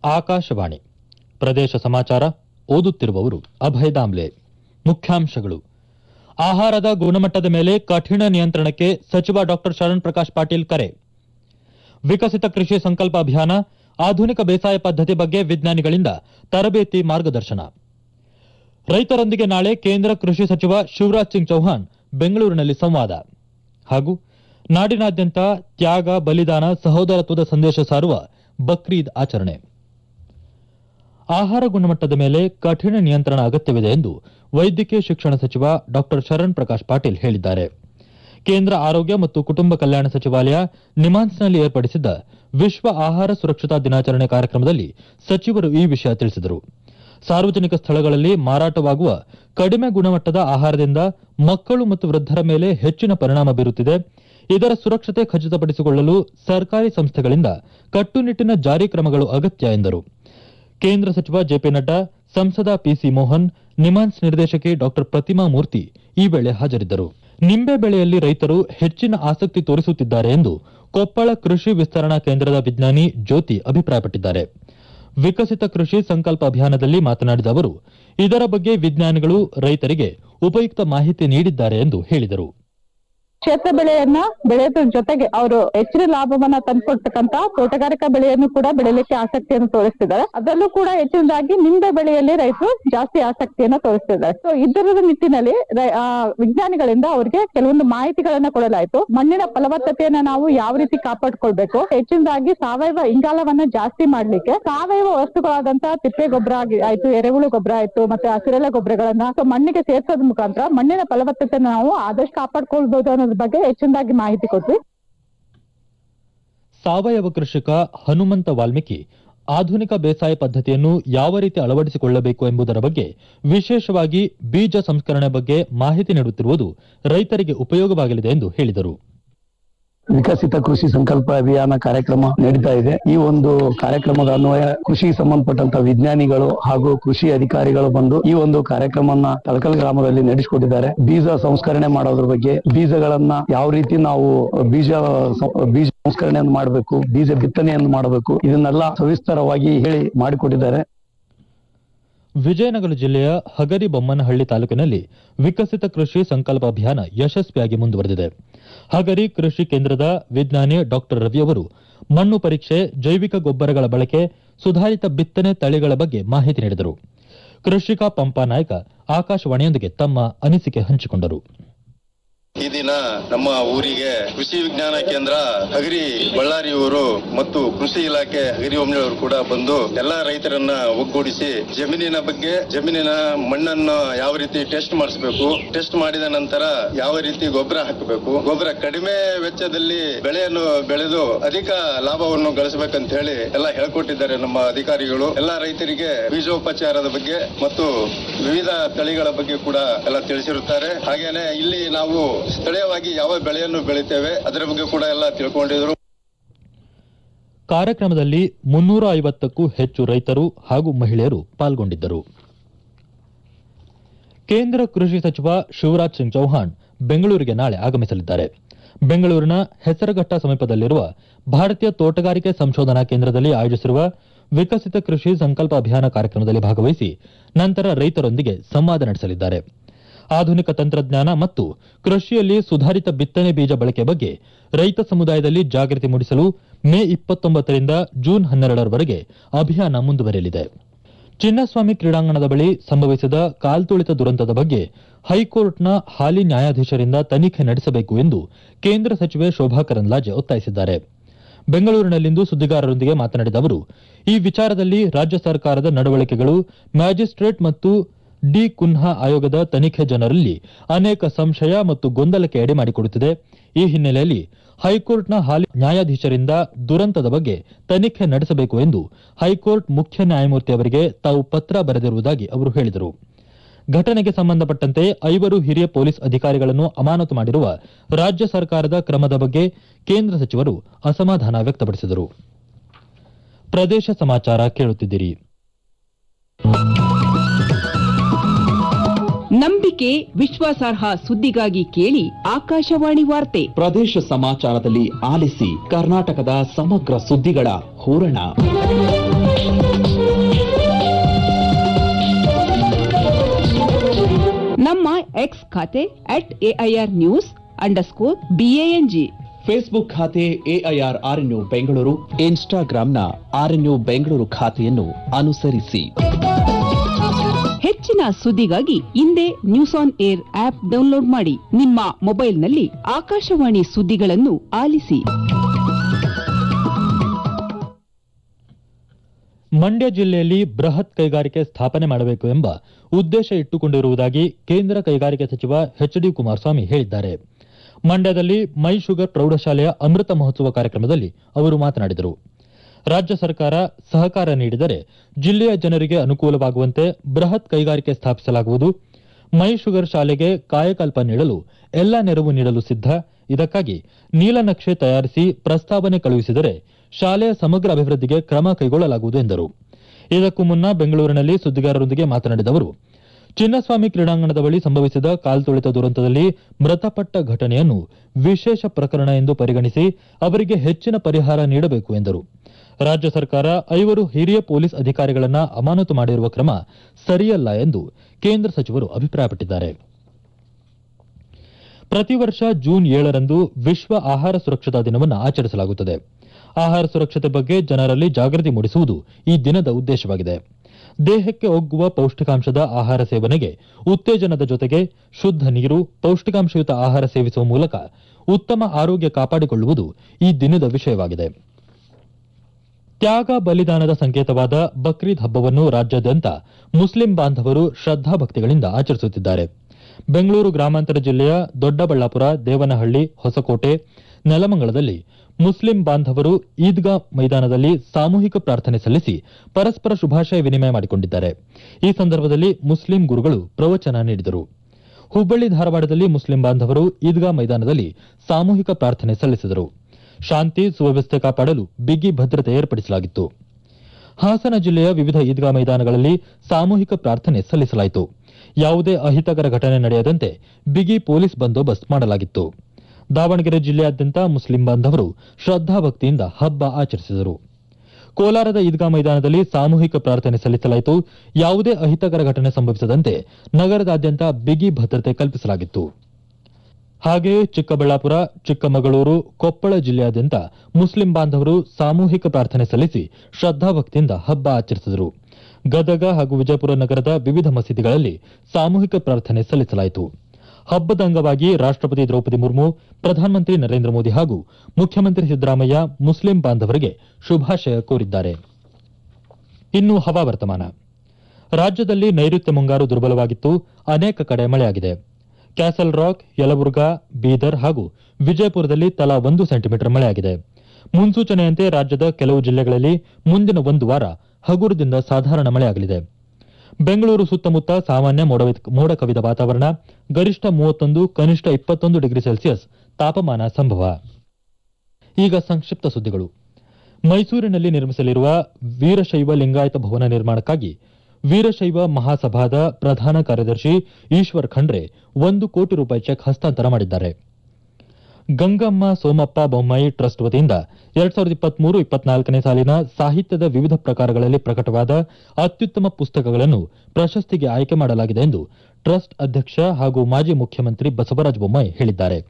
ಆಕಾಶವಾಣಿ ಪ್ರದೇಶ ಸಮಾಚಾರ ಓದುತ್ತಿರುವವರು ಅಭಯ ದಾಮ್ಲೆ ಮುಖ್ಯಾಂಶಗಳು ಆಹಾರದ ಗುಣಮಟ್ಟದ ಮೇಲೆ ಕಠಿಣ ನಿಯಂತ್ರಣಕ್ಕೆ ಸಚಿವ ಡಾ ಶರಣ್ ಪ್ರಕಾಶ್ ಪಾಟೀಲ್ ಕರೆ ವಿಕಸಿತ ಕೃಷಿ ಸಂಕಲ್ಪ ಅಭಿಯಾನ ಆಧುನಿಕ ಬೇಸಾಯ ಪದ್ಧತಿ ಬಗ್ಗೆ ವಿಜ್ಞಾನಿಗಳಿಂದ ತರಬೇತಿ ಮಾರ್ಗದರ್ಶನ ರೈತರೊಂದಿಗೆ ನಾಳೆ ಕೇಂದ್ರ ಕೃಷಿ ಸಚಿವ ಶಿವರಾಜ್ ಸಿಂಗ್ ಚೌಹಾಣ್ ಬೆಂಗಳೂರಿನಲ್ಲಿ ಸಂವಾದ ಹಾಗೂ ನಾಡಿನಾದ್ಯಂತ ತ್ಯಾಗ ಬಲಿದಾನ ಸಹೋದರತ್ವದ ಸಂದೇಶ ಸಾರುವ ಬಕ್ರೀದ್ ಆಚರಣೆ ಆಹಾರ ಗುಣಮಟ್ಟದ ಮೇಲೆ ಕಠಿಣ ನಿಯಂತ್ರಣ ಅಗತ್ಯವಿದೆ ಎಂದು ವೈದ್ಯಕೀಯ ಶಿಕ್ಷಣ ಸಚಿವ ಡಾ ಶರಣ್ ಪ್ರಕಾಶ್ ಪಾಟೀಲ್ ಹೇಳಿದ್ದಾರೆ ಕೇಂದ್ರ ಆರೋಗ್ಯ ಮತ್ತು ಕುಟುಂಬ ಕಲ್ಯಾಣ ಸಚಿವಾಲಯ ನಿಮಾನ್ಸ್ನಲ್ಲಿ ಏರ್ಪಡಿಸಿದ್ದ ವಿಶ್ವ ಆಹಾರ ಸುರಕ್ಷತಾ ದಿನಾಚರಣೆ ಕಾರ್ಯಕ್ರಮದಲ್ಲಿ ಸಚಿವರು ಈ ವಿಷಯ ತಿಳಿಸಿದರು ಸಾರ್ವಜನಿಕ ಸ್ಥಳಗಳಲ್ಲಿ ಮಾರಾಟವಾಗುವ ಕಡಿಮೆ ಗುಣಮಟ್ಟದ ಆಹಾರದಿಂದ ಮಕ್ಕಳು ಮತ್ತು ವೃದ್ಧರ ಮೇಲೆ ಹೆಚ್ಚಿನ ಪರಿಣಾಮ ಬೀರುತ್ತಿದೆ ಇದರ ಸುರಕ್ಷತೆ ಖಚಿತಪಡಿಸಿಕೊಳ್ಳಲು ಸರ್ಕಾರಿ ಸಂಸ್ಥೆಗಳಿಂದ ಕಟ್ಟುನಿಟ್ಟಿನ ಜಾರಿ ಕ್ರಮಗಳು ಅಗತ್ಯ ಎಂದರು ಕೇಂದ್ರ ಸಚಿವ ಜೆಪಿ ನಡ್ಡಾ ಸಂಸದ ಪಿಸಿ ಮೋಹನ್ ನಿಮಾನ್ಸ್ ನಿರ್ದೇಶಕಿ ಡಾ ಪ್ರತಿಮಾ ಮೂರ್ತಿ ಈ ವೇಳೆ ಹಾಜರಿದ್ದರು ನಿಂಬೆ ಬೆಳೆಯಲ್ಲಿ ರೈತರು ಹೆಚ್ಚಿನ ಆಸಕ್ತಿ ತೋರಿಸುತ್ತಿದ್ದಾರೆ ಎಂದು ಕೊಪ್ಪಳ ಕೃಷಿ ವಿಸ್ತರಣಾ ಕೇಂದ್ರದ ವಿಜ್ಞಾನಿ ಜ್ಯೋತಿ ಅಭಿಪ್ರಾಯಪಟ್ಟಿದ್ದಾರೆ ವಿಕಸಿತ ಕೃಷಿ ಸಂಕಲ್ಪ ಅಭಿಯಾನದಲ್ಲಿ ಮಾತನಾಡಿದ ಅವರು ಇದರ ಬಗ್ಗೆ ವಿಜ್ಞಾನಿಗಳು ರೈತರಿಗೆ ಉಪಯುಕ್ತ ಮಾಹಿತಿ ನೀಡಿದ್ದಾರೆ ಎಂದು ಹೇಳಿದರು ಕ್ಷೇತ್ರ ಬೆಳೆಯನ್ನ ಬೆಳೆಯೋದ್ರ ಜೊತೆಗೆ ಅವರು ಹೆಚ್ಚಿನ ಲಾಭವನ್ನ ತಂದ್ಕೊಡ್ತಕ್ಕಂತ ತೋಟಗಾರಿಕಾ ಬೆಳೆಯನ್ನು ಕೂಡ ಬೆಳೆಯಲಿಕ್ಕೆ ಆಸಕ್ತಿಯನ್ನು ತೋರಿಸ್ತಿದ್ದಾರೆ ಅದರಲ್ಲೂ ಕೂಡ ಹೆಚ್ಚಿನದಾಗಿ ನಿಂಬೆ ಬೆಳೆಯಲ್ಲಿ ರೈತರು ಜಾಸ್ತಿ ಆಸಕ್ತಿಯನ್ನ ತೋರಿಸ್ತಿದ್ದಾರೆ ಸೊ ಇದರ ನಿಟ್ಟಿನಲ್ಲಿ ರೈ- ಆ, ವಿಜ್ಞಾನಿಗಳಿಂದ ಅವರಿಗೆ ಕೆಲವೊಂದು ಮಾಹಿತಿಗಳನ್ನ ಕೊಡಲಾಯಿತು ಮಣ್ಣಿನ ಫಲವತ್ತತೆಯನ್ನ ನಾವು ಯಾವ ರೀತಿ ಕಾಪಾಡ್ಕೊಳ್ಬೇಕು ಹೆಚ್ಚಿನದಾಗಿ ಸಾವಯವ ಇಂಗಾಲವನ್ನ ಜಾಸ್ತಿ ಮಾಡ್ಲಿಕ್ಕೆ ಸಾವಯವ ವಸ್ತುಗಳಾದಂತಹ ತಿಪ್ಪೆ ಗೊಬ್ಬರ ಆಗಿ- ಆಯ್ತು ಎರೆಹುಳು ಗೊಬ್ಬರ ಆಯ್ತು ಮತ್ತೆ ಹಸಿರೆಲೆ ಗೊಬ್ಬರಗಳನ್ನ ಸೊ ಮಣ್ಣಿಗೆ ಸೇರ್ಸೋದ್ ಮುಖಾಂತರ ಮಣ್ಣಿನ ಫಲವತ್ತತೆ ನಾವು ಆದಷ್ಟು ಕಾಪಾಡ್ಕೊಳ್ಬಹುದು ಅನ್ನೋದ್ರ ಬಗ್ಗೆ ಹೆಚ್ಚಿನದಾಗಿ ಮಾಹಿತಿ ಕೊಟ್ವಿ ಸಾವಯವ ಕೃಷಿಕ ಹನುಮಂತ ವಾಲ್ಮೀಕಿ ಆಧುನಿಕ ಬೇಸಾಯ ಪದ್ಧತಿಯನ್ನು ಯಾವ ರೀತಿ ಅಳವಡಿಸಿಕೊಳ್ಳಬೇಕು ಎಂಬುದರ ಬಗ್ಗೆ ವಿಶೇಷವಾಗಿ ಬೀಜ ಸಂಸ್ಕರಣೆ ಬಗ್ಗೆ ಮಾಹಿತಿ ನೀಡುತ್ತಿರುವುದು ರೈತರಿಗೆ ಉಪಯೋಗವಾಗಲಿದೆ ಎಂದು ಹೇಳಿದರು ವಿಕಸಿತ ಕೃಷಿ ಸಂಕಲ್ಪ ಅಭಿಯಾನ ಕಾರ್ಯಕ್ರಮ ನಡೀತಾ ಇದೆ ಈ ಒಂದು ಕಾರ್ಯಕ್ರಮದ ಅನ್ವಯ ಕೃಷಿಗೆ ಸಂಬಂಧಪಟ್ಟಂತ ವಿಜ್ಞಾನಿಗಳು ಹಾಗೂ ಕೃಷಿ ಅಧಿಕಾರಿಗಳು ಬಂದು ಈ ಒಂದು ಕಾರ್ಯಕ್ರಮವನ್ನ ತಳಕಲ್ ಗ್ರಾಮದಲ್ಲಿ ನಡೆಸಿಕೊಟ್ಟಿದ್ದಾರೆ ಬೀಜ ಸಂಸ್ಕರಣೆ ಮಾಡೋದ್ರ ಬಗ್ಗೆ ಬೀಜಗಳನ್ನ ಯಾವ ರೀತಿ ನಾವು ಬೀಜ ಸ- ಬೀಜ ಸಂಸ್ಕರಣೆಯನ್ನು ಮಾಡಬೇಕು ಬೀಜ ಬಿತ್ತನೆಯನ್ನು ಮಾಡಬೇಕು ಇದನ್ನೆಲ್ಲ ಸವಿಸ್ತರವಾಗಿ ಹೇಳಿ ಮಾಡಿಕೊಟ್ಟಿದ್ದಾರೆ ವಿಜಯನಗರ ಜಿಲ್ಲೆಯ ಹಗರಿ ಬೊಮ್ಮನಹಳ್ಳಿ ತಾಲೂಕಿನಲ್ಲಿ ವಿಕಸಿತ ಕೃಷಿ ಸಂಕಲ್ಪ ಅಭಿಯಾನ ಯಶಸ್ವಿಯಾಗಿ ಮುಂದುವರೆದಿದೆ ಹಗರಿ ಕೃಷಿ ಕೇಂದ್ರದ ವಿಜ್ಞಾನಿ ಡಾಕ್ಟರ್ ರವಿಯವರು ಮಣ್ಣು ಪರೀಕ್ಷೆ ಜೈವಿಕ ಗೊಬ್ಬರಗಳ ಬಳಕೆ ಸುಧಾರಿತ ಬಿತ್ತನೆ ತಳಿಗಳ ಬಗ್ಗೆ ಮಾಹಿತಿ ನೀಡಿದರು ಕೃಷಿಕ ಪಂಪಾ ನಾಯ್ಕ ಆಕಾಶವಾಣಿಯೊಂದಿಗೆ ತಮ್ಮ ಅನಿಸಿಕೆ ಹಂಚಿಕೊಂಡರು ಈ ದಿನ ನಮ್ಮ ಊರಿಗೆ ಕೃಷಿ ವಿಜ್ಞಾನ ಕೇಂದ್ರ ಹಗರಿ ಬಳ್ಳಾರಿ ಊರು ಮತ್ತು ಕೃಷಿ ಇಲಾಖೆ ಹಗರಿ ಒಮ್ಮನೆಯವರು ಕೂಡ ಬಂದು ಎಲ್ಲಾ ರೈತರನ್ನ ಒಗ್ಗೂಡಿಸಿ ಜಮೀನಿನ ಬಗ್ಗೆ ಜಮೀನಿನ ಮಣ್ಣನ್ನು ಯಾವ ರೀತಿ ಟೆಸ್ಟ್ ಮಾಡಿಸಬೇಕು ಟೆಸ್ಟ್ ಮಾಡಿದ ನಂತರ ಯಾವ ರೀತಿ ಗೊಬ್ಬರ ಹಾಕಬೇಕು ಗೊಬ್ಬರ ಕಡಿಮೆ ವೆಚ್ಚದಲ್ಲಿ ಬೆಳೆಯನ್ನು ಬೆಳೆದು ಅಧಿಕ ಲಾಭವನ್ನು ಗಳಿಸಬೇಕಂತ ಹೇಳಿ ಎಲ್ಲ ಹೇಳ್ಕೊಟ್ಟಿದ್ದಾರೆ ನಮ್ಮ ಅಧಿಕಾರಿಗಳು ಎಲ್ಲಾ ರೈತರಿಗೆ ಬೀಜೋಪಚಾರದ ಬಗ್ಗೆ ಮತ್ತು ವಿವಿಧ ತಳಿಗಳ ಬಗ್ಗೆ ಕೂಡ ಎಲ್ಲ ತಿಳಿಸಿರುತ್ತಾರೆ ಹಾಗೇನೆ ಇಲ್ಲಿ ನಾವು ಸ್ಥಳೀಯವಾಗಿ ಯಾವ ಬೆಳೆಯನ್ನು ಬೆಳಿತೇವೆ ಅದರ ಬಗ್ಗೆ ಕೂಡ ಎಲ್ಲ ತಿಳ್ಕೊಂಡಿದ್ರು ಕಾರ್ಯಕ್ರಮದಲ್ಲಿ ಮುನ್ನೂರ ಐವತ್ತಕ್ಕೂ ಹೆಚ್ಚು ರೈತರು ಹಾಗೂ ಮಹಿಳೆಯರು ಪಾಲ್ಗೊಂಡಿದ್ದರು ಕೇಂದ್ರ ಕೃಷಿ ಸಚಿವ ಶಿವರಾಜ್ ಸಿಂಗ್ ಚೌಹಾಣ್ ಬೆಂಗಳೂರಿಗೆ ನಾಳೆ ಆಗಮಿಸಲಿದ್ದಾರೆ ಬೆಂಗಳೂರಿನ ಹೆಸರಘಟ್ಟ ಸಮೀಪದಲ್ಲಿರುವ ಭಾರತೀಯ ತೋಟಗಾರಿಕೆ ಸಂಶೋಧನಾ ಕೇಂದ್ರದಲ್ಲಿ ಆಯೋಜಿಸಿರುವ ವಿಕಸಿತ ಕೃಷಿ ಸಂಕಲ್ಪ ಅಭಿಯಾನ ಕಾರ್ಯಕ್ರಮದಲ್ಲಿ ಭಾಗವಹಿಸಿ ನಂತರ ರೈತರೊಂದಿಗೆ ಸಂವಾದ ನಡೆಸಲಿದ್ದಾರೆ ಆಧುನಿಕ ತಂತ್ರಜ್ಞಾನ ಮತ್ತು ಕೃಷಿಯಲ್ಲಿ ಸುಧಾರಿತ ಬಿತ್ತನೆ ಬೀಜ ಬಳಕೆ ಬಗ್ಗೆ ರೈತ ಸಮುದಾಯದಲ್ಲಿ ಜಾಗೃತಿ ಮೂಡಿಸಲು ಮೇ ಇಪ್ಪತ್ತೊಂಬತ್ತರಿಂದ ಜೂನ್ ಹನ್ನೆರಡರವರೆಗೆ ಅಭಿಯಾನ ಮುಂದುವರೆಯಲಿದೆ ಚಿನ್ನಸ್ವಾಮಿ ಕ್ರೀಡಾಂಗಣದ ಬಳಿ ಸಂಭವಿಸಿದ ಕಾಲ್ತುಳಿತ ದುರಂತದ ಬಗ್ಗೆ ಹೈಕೋರ್ಟ್ನ ಹಾಲಿ ನ್ಯಾಯಾಧೀಶರಿಂದ ತನಿಖೆ ನಡೆಸಬೇಕು ಎಂದು ಕೇಂದ್ರ ಸಚಿವೆ ಶೋಭಾ ಕರಂದ್ಲಾಜೆ ಒತ್ತಾಯಿಸಿದ್ದಾರೆ ಬೆಂಗಳೂರಿನಲ್ಲಿಂದು ಸುದ್ದಿಗಾರರೊಂದಿಗೆ ಮಾತನಾಡಿದ ಅವರು ಈ ವಿಚಾರದಲ್ಲಿ ರಾಜ್ಯ ಸರ್ಕಾರದ ನಡವಳಿಕೆಗಳು ಮ್ಯಾಜಿಸ್ಟ್ರೇಟ್ ಮತ್ತು ಡಿ ಕುನ್ಹಾ ಆಯೋಗದ ತನಿಖೆ ಜನರಲ್ಲಿ ಅನೇಕ ಸಂಶಯ ಮತ್ತು ಗೊಂದಲಕ್ಕೆ ಎಡೆ ಮಾಡಿಕೊಡುತ್ತಿದೆ ಈ ಹಿನ್ನೆಲೆಯಲ್ಲಿ ಹೈಕೋರ್ಟ್ನ ಹಾಲಿ ನ್ಯಾಯಾಧೀಶರಿಂದ ದುರಂತದ ಬಗ್ಗೆ ತನಿಖೆ ನಡೆಸಬೇಕು ಎಂದು ಹೈಕೋರ್ಟ್ ಮುಖ್ಯ ನ್ಯಾಯಮೂರ್ತಿ ಅವರಿಗೆ ತಾವು ಪತ್ರ ಬರೆದಿರುವುದಾಗಿ ಅವರು ಹೇಳಿದರು ಘಟನೆಗೆ ಸಂಬಂಧಪಟ್ಟಂತೆ ಐವರು ಹಿರಿಯ ಪೊಲೀಸ್ ಅಧಿಕಾರಿಗಳನ್ನು ಅಮಾನತು ಮಾಡಿರುವ ರಾಜ್ಯ ಸರ್ಕಾರದ ಕ್ರಮದ ಬಗ್ಗೆ ಕೇಂದ್ರ ಸಚಿವರು ಅಸಮಾಧಾನ ವ್ಯಕ್ತಪಡಿಸಿದರು ಪ್ರದೇಶ ಸಮಾಚಾರ ಕೇಳುತ್ತಿದ್ದೀರಿ ನಂಬಿಕೆ ವಿಶ್ವಾಸಾರ್ಹ ಸುದ್ದಿಗಾಗಿ ಕೇಳಿ ಆಕಾಶವಾಣಿ ವಾರ್ತೆ ಪ್ರದೇಶ ಸಮಾಚಾರದಲ್ಲಿ ಆಲಿಸಿ ಕರ್ನಾಟಕದ ಸಮಗ್ರ ಸುದ್ದಿಗಳ ಹೂರಣ ನಮ್ಮ ಎಕ್ಸ್ ಖಾತೆ at A I R news underscore B A N G Facebook ಖಾತೆ ಎಐಆರ್ ಆರ್ಎನ್ಯು ಬೆಂಗಳೂರು ಇನ್ಸ್ಟಾಗ್ರಾಂನ ಆರ್ಎನ್ಯು ಬೆಂಗಳೂರು ಖಾತೆಯನ್ನು ಅನುಸರಿಸಿ ಹೆಚ್ಚಿನ ಸುದ್ದಿಗಾಗಿ ಹಿಂದೆ news on air app download ಮಾಡಿ ನಿಮ್ಮ ಮೊಬೈಲ್ನಲ್ಲಿ ಆಕಾಶವಾಣಿ ಸುದ್ದಿಗಳನ್ನು ಆಲಿಸಿ ಮಂಡ್ಯ ಜಿಲ್ಲೆಯಲ್ಲಿ ಬೃಹತ್ ಕೈಗಾರಿಕೆ ಸ್ಥಾಪನೆ ಮಾಡಬೇಕು ಎಂಬ ಉದ್ದೇಶ ಇಟ್ಟುಕೊಂಡಿರುವುದಾಗಿ ಕೇಂದ್ರ ಕೈಗಾರಿಕೆ ಸಚಿವ ಎಚ್ ಡಿ ಕುಮಾರಸ್ವಾಮಿ ಹೇಳಿದ್ದಾರೆ ಮಂಡ್ಯದಲ್ಲಿ ಮೈ ಶುಗರ್ ಪ್ರೌಢಶಾಲೆಯ ಅಮೃತ ಮಹೋತ್ಸವ ಕಾರ್ಯಕ್ರಮದಲ್ಲಿ ಅವರು ಮಾತನಾಡಿದರು ರಾಜ್ಯ ಸರ್ಕಾರ ಸಹಕಾರ ನೀಡಿದರೆ ಜಿಲ್ಲೆಯ ಜನರಿಗೆ ಅನುಕೂಲವಾಗುವಂತೆ ಬೃಹತ್ ಕೈಗಾರಿಕೆ ಸ್ಥಾಪಿಸಲಾಗುವುದು ಮೈ ಶುಗರ್ ಶಾಲೆಗೆ ಕಾಯಕಲ್ಪ ನೀಡಲು ಎಲ್ಲ ನೆರವು ನೀಡಲು ಸಿದ್ಧ ಇದಕ್ಕಾಗಿ ನೀಲನಕ್ಷೆ ತಯಾರಿಸಿ ಪ್ರಸ್ತಾವನೆ ಕಳುಹಿಸಿದರೆ ಶಾಲೆಯ ಸಮಗ್ರ ಅಭಿವೃದ್ಧಿಗೆ ಕ್ರಮ ಕೈಗೊಳ್ಳಲಾಗುವುದು ಎಂದರು ಇದಕ್ಕೂ ಮುನ್ನ ಬೆಂಗಳೂರಿನಲ್ಲಿ ಸುದ್ದಿಗಾರರೊಂದಿಗೆ ಮಾತನಾಡಿದ ಅವರು ಚಿನ್ನಸ್ವಾಮಿ ಕ್ರೀಡಾಂಗಣದ ಬಳಿ ಸಂಭವಿಸಿದ ಕಾಲ್ತುಳಿತ ದುರಂತದಲ್ಲಿ ಮೃತಪಟ್ಟ ಘಟನೆಯನ್ನು ವಿಶೇಷ ಪ್ರಕರಣ ಎಂದು ಪರಿಗಣಿಸಿ ಅವರಿಗೆ ಹೆಚ್ಚಿನ ಪರಿಹಾರ ನೀಡಬೇಕು ಎಂದರು ರಾಜ್ಯ ಸರ್ಕಾರ ಐವರು ಹಿರಿಯ ಪೊಲೀಸ್ ಅಧಿಕಾರಿಗಳನ್ನ ಅಮಾನತು ಮಾಡಿರುವ ಕ್ರಮ ಸರಿಯಲ್ಲ ಎಂದು ಕೇಂದ್ರ ಸಚಿವರು ಅಭಿಪ್ರಾಯಪಟ್ಟಿದ್ದಾರೆ ಪ್ರತಿ ವರ್ಷ ಜೂನ್ ಏಳರಂದು ವಿಶ್ವ ಆಹಾರ ಸುರಕ್ಷತಾ ದಿನವನ್ನು ಆಚರಿಸಲಾಗುತ್ತದೆ ಆಹಾರ ಸುರಕ್ಷತೆ ಬಗ್ಗೆ ಜನರಲ್ಲಿ ಜಾಗೃತಿ ಮೂಡಿಸುವುದು ಈ ದಿನದ ಉದ್ದೇಶವಾಗಿದೆ ದೇಹಕ್ಕೆ ಒಗ್ಗುವ ಪೌಷ್ಟಿಕಾಂಶದ ಆಹಾರ ಸೇವನೆಗೆ ಉತ್ತೇಜನದ ಜೊತೆಗೆ ಶುದ್ಧ ನೀರು ಪೌಷ್ಟಿಕಾಂಶಯುತ ಆಹಾರ ಸೇವಿಸುವ ಮೂಲಕ ಉತ್ತಮ ಆರೋಗ್ಯ ಕಾಪಾಡಿಕೊಳ್ಳುವುದು ಈ ದಿನದ ವಿಷಯವಾಗಿದೆ ತ್ಯಾಗ ಬಲಿದಾನದ ಸಂಕೇತವಾದ ಬಕ್ರೀದ್ ಹಬ್ಬವನ್ನು ರಾಜ್ಯಾದ್ಯಂತ ಮುಸ್ಲಿಂ ಬಾಂಧವರು ಶ್ರದ್ದಾಭಕ್ತಿಗಳಿಂದ ಆಚರಿಸುತ್ತಿದ್ದಾರೆ ಬೆಂಗಳೂರು ಗ್ರಾಮಾಂತರ ಜಿಲ್ಲೆಯ ದೊಡ್ಡಬಳ್ಳಾಪುರ ದೇವನಹಳ್ಳಿ ಹೊಸಕೋಟೆ ನೆಲಮಂಗಲದಲ್ಲಿ ಮುಸ್ಲಿಂ ಬಾಂಧವರು ಈದ್ಗಾ ಮೈದಾನದಲ್ಲಿ ಸಾಮೂಹಿಕ ಪ್ರಾರ್ಥನೆ ಸಲ್ಲಿಸಿ ಪರಸ್ಪರ ಶುಭಾಶಯ ವಿನಿಮಯ ಮಾಡಿಕೊಂಡಿದ್ದಾರೆ ಈ ಸಂದರ್ಭದಲ್ಲಿ ಮುಸ್ಲಿಂ ಗುರುಗಳು ಪ್ರವಚನ ನೀಡಿದರು ಹುಬ್ಬಳ್ಳಿ ಧಾರವಾಡದಲ್ಲಿ ಮುಸ್ಲಿಂ ಬಾಂಧವರು ಈದ್ಗಾ ಮೈದಾನದಲ್ಲಿ ಸಾಮೂಹಿಕ ಪ್ರಾರ್ಥನೆ ಸಲ್ಲಿಸಿದರು ಶಾಂತಿ ಸುವ್ಯವಸ್ಥೆ ಕಾಪಾಡಲು ಬಿಗಿ ಭದ್ರತೆ ಏರ್ಪಡಿಸಲಾಗಿತ್ತು ಹಾಸನ ಜಿಲ್ಲೆಯ ವಿವಿಧ ಈದ್ಗಾ ಮೈದಾನಗಳಲ್ಲಿ ಸಾಮೂಹಿಕ ಪ್ರಾರ್ಥನೆ ಸಲ್ಲಿಸಲಾಯಿತು ಯಾವುದೇ ಅಹಿತಕರ ಘಟನೆ ನಡೆಯದಂತೆ ಬಿಗಿ ಪೊಲೀಸ್ ಬಂದೋಬಸ್ತ್ ಮಾಡಲಾಗಿತ್ತು ದಾವಣಗೆರೆ ಜಿಲ್ಲೆಯಾದ್ಯಂತ ಮುಸ್ಲಿಂ ಬಾಂಧವರು ಶ್ರದ್ದಾಭಕ್ತಿಯಿಂದ ಹಬ್ಬ ಆಚರಿಸಿದರು ಕೋಲಾರದ ಈದ್ಗಾ ಮೈದಾನದಲ್ಲಿ ಸಾಮೂಹಿಕ ಪ್ರಾರ್ಥನೆ ಸಲ್ಲಿಸಲಾಯಿತು ಯಾವುದೇ ಅಹಿತಕರ ಘಟನೆ ಸಂಭವಿಸದಂತೆ ನಗರದಾದ್ಯಂತ ಬಿಗಿ ಭದ್ರತೆ ಕಲ್ಪಿಸಲಾಗಿತ್ತು ಹಾಗೆಯೇ ಚಿಕ್ಕಬಳ್ಳಾಪುರ ಚಿಕ್ಕಮಗಳೂರು ಕೊಪ್ಪಳ ಜಿಲ್ಲೆಯಾದ್ಯಂತ ಮುಸ್ಲಿಂ ಬಾಂಧವರು ಸಾಮೂಹಿಕ ಪ್ರಾರ್ಥನೆ ಸಲ್ಲಿಸಿ ಶ್ರದ್ದಾಭಕ್ತಿಯಿಂದ ಹಬ್ಬ ಆಚರಿಸಿದರು ಗದಗ ಹಾಗೂ ವಿಜಯಪುರ ನಗರದ ವಿವಿಧ ಮಸೀದಿಗಳಲ್ಲಿ ಸಾಮೂಹಿಕ ಪ್ರಾರ್ಥನೆ ಸಲ್ಲಿಸಲಾಯಿತು ಹಬ್ಬದ ಅಂಗವಾಗಿ ರಾಷ್ಟಪತಿ ದ್ರೌಪದಿ ಮುರ್ಮು ಪ್ರಧಾನಮಂತ್ರಿ ನರೇಂದ್ರ ಮೋದಿ ಹಾಗೂ ಮುಖ್ಯಮಂತ್ರಿ ಸಿದ್ದರಾಮಯ್ಯ ಮುಸ್ಲಿಂ ಬಾಂಧವರಿಗೆ ಶುಭಾಶಯ ಕೋರಿದ್ದಾರೆ ಇನ್ನು ಹವಾವರ್ತಮಾನ ರಾಜ್ಯದಲ್ಲಿ ನೈಋತ್ಯ ಮುಂಗಾರು ದುರ್ಬಲವಾಗಿತ್ತು ಅನೇಕ ಕಡೆ ಮಳೆಯಾಗಿದೆ ಕ್ಯಾಸಲ್ ರಾಕ್ ಯಲಬುರ್ಗಾ ಬೀದರ್ ಹಾಗೂ ವಿಜಯಪುರದಲ್ಲಿ ತಲಾ ಒಂದು ಸೆಂಟಿಮೀಟರ್ ಮಳೆಯಾಗಿದೆ ಮುನ್ಸೂಚನೆಯಂತೆ ರಾಜ್ಯದ ಕೆಲವು ಜಿಲ್ಲೆಗಳಲ್ಲಿ ಮುಂದಿನ ಒಂದು ವಾರ ಹಗುರದಿಂದ ಸಾಧಾರಣ ಮಳೆಯಾಗಲಿದೆ ಬೆಂಗಳೂರು ಸುತ್ತಮುತ್ತ ಸಾಮಾನ್ಯ ಮೋಡವಿ- ಮೋಡ ಕವಿದ ವಾತಾವರಣ ಗರಿಷ್ಠ ಮೂವತ್ತೊಂದು ಕನಿಷ್ಠ ಇಪ್ಪತ್ತೊಂದು ಡಿಗ್ರಿ ಸೆಲ್ಸಿಯಸ್ ತಾಪಮಾನ ಸಂಭವ ಈಗ ಸಂಕ್ಷಿಪ್ತ ಸುದ್ದಿಗಳು ಮೈಸೂರಿನಲ್ಲಿ ನಿರ್ಮಿಸಲಿರುವ ವೀರಶೈವ ಲಿಂಗಾಯತ ಭವನ ನಿರ್ಮಾಣಕ್ಕಾಗಿ ವೀರಶೈವ ಮಹಾಸಭಾದ ಪ್ರಧಾನ ಕಾರ್ಯದರ್ಶಿ ಈಶ್ವರ್ ಖಂಡ್ರೆ ಒಂದು ಕೋಟಿ ರೂಪಾಯಿ ಚೆಕ್ ಹಸ್ತಾಂತರ ಮಾಡಿದ್ದಾರೆ ಗಂಗಮ್ಮ ಸೋಮಪ್ಪ ಬೊಮ್ಮಾಯಿ ಟ್ರಸ್ಟ್ ವತಿಯಿಂದ ಎರಡ್ ಸಾವಿರದ ಇಪ್ಪತ್ಮೂರು ಇಪ್ಪತ್ನಾಲ್ಕನೇ ಸಾಲಿನ ಸಾಹಿತ್ಯದ ವಿವಿಧ ಪ್ರಕಾರಗಳಲ್ಲಿ ಪ್ರಕಟವಾದ ಅತ್ಯುತ್ತಮ ಪುಸ್ತಕಗಳನ್ನು ಪ್ರಶಸ್ತಿಗೆ ಆಯ್ಕೆ ಮಾಡಲಾಗಿದೆ ಎಂದು ಟ್ರಸ್ಟ್ ಅಧ್ಯಕ್ಷ ಹಾಗೂ ಮಾಜಿ ಮುಖ್ಯಮಂತ್ರಿ ಬಸವರಾಜ ಬೊಮ್ಮಾಯಿ ಹೇಳಿದ್ದಾರೆ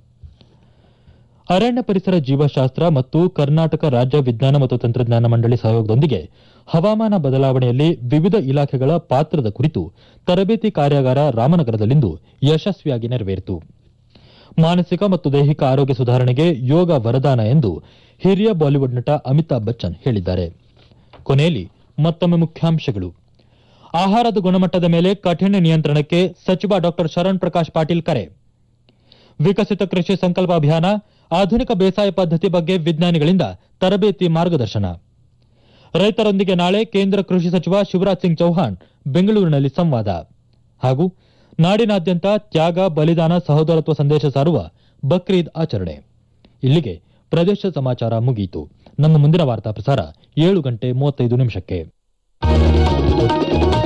ಅರಣ್ಯ ಪರಿಸರ ಜೀವಶಾಸ್ತ್ರ ಮತ್ತು ಕರ್ನಾಟಕ ರಾಜ್ಯ ವಿಜ್ಞಾನ ಮತ್ತು ತಂತ್ರಜ್ಞಾನ ಮಂಡಳಿ ಸಹಯೋಗದೊಂದಿಗೆ ಹವಾಮಾನ ಬದಲಾವಣೆಯಲ್ಲಿ ವಿವಿಧ ಇಲಾಖೆಗಳ ಪಾತ್ರದ ಕುರಿತು ತರಬೇತಿ ಕಾರ್ಯಾಗಾರ ರಾಮನಗರದಲ್ಲಿಂದು ಯಶಸ್ವಿಯಾಗಿ ನೆರವೇರಿತು ಮಾನಸಿಕ ಮತ್ತು ದೈಹಿಕ ಆರೋಗ್ಯ ಸುಧಾರಣೆಗೆ ಯೋಗ ವರದಾನ ಎಂದು ಹಿರಿಯ ಬಾಲಿವುಡ್ ನಟ ಅಮಿತಾಬ್ ಬಚ್ಚನ್ ಹೇಳಿದ್ದಾರೆ ಕೊನೆಯಲ್ಲಿ ಮತ್ತೊಮ್ಮೆ ಮುಖ್ಯಾಂಶಗಳು ಆಹಾರದ ಗುಣಮಟ್ಟದ ಮೇಲೆ ಕಠಿಣ ನಿಯಂತ್ರಣಕ್ಕೆ ಸಚಿವ ಡಾ ಶರಣ್ ಪ್ರಕಾಶ್ ಪಾಟೀಲ್ ಕರೆ ವಿಕಸಿತ ಕೃಷಿ ಸಂಕಲ್ಪ ಅಭಿಯಾನ ಆಧುನಿಕ ಬೇಸಾಯ ಪದ್ಧತಿ ಬಗ್ಗೆ ವಿಜ್ಞಾನಿಗಳಿಂದ ತರಬೇತಿ ಮಾರ್ಗದರ್ಶನ ರೈತರೊಂದಿಗೆ ನಾಳೆ ಕೇಂದ್ರ ಕೃಷಿ ಸಚಿವ ಶಿವರಾಜ್ ಸಿಂಗ್ ಚೌಹಾಣ್ ಬೆಂಗಳೂರಿನಲ್ಲಿ ಸಂವಾದ ಹಾಗೂ ನಾಡಿನಾದ್ಯಂತ ತ್ಯಾಗ ಬಲಿದಾನ ಸಹೋದರತ್ವ ಸಂದೇಶ ಸಾರುವ ಬಕ್ರೀದ್ ಆಚರಣೆ ಇಲ್ಲಿಗೆ ಪ್ರದೇಶ ಸಮಾಚಾರ ಮುಗಿಯಿತು ನಮ್ಮ ಮುಂದಿನ ವಾರ್ತಾ ಪ್ರಸಾರ ಏಳು ಗಂಟೆ ಮೂವತ್ತೈದು ನಿಮಿಷಕ್ಕೆ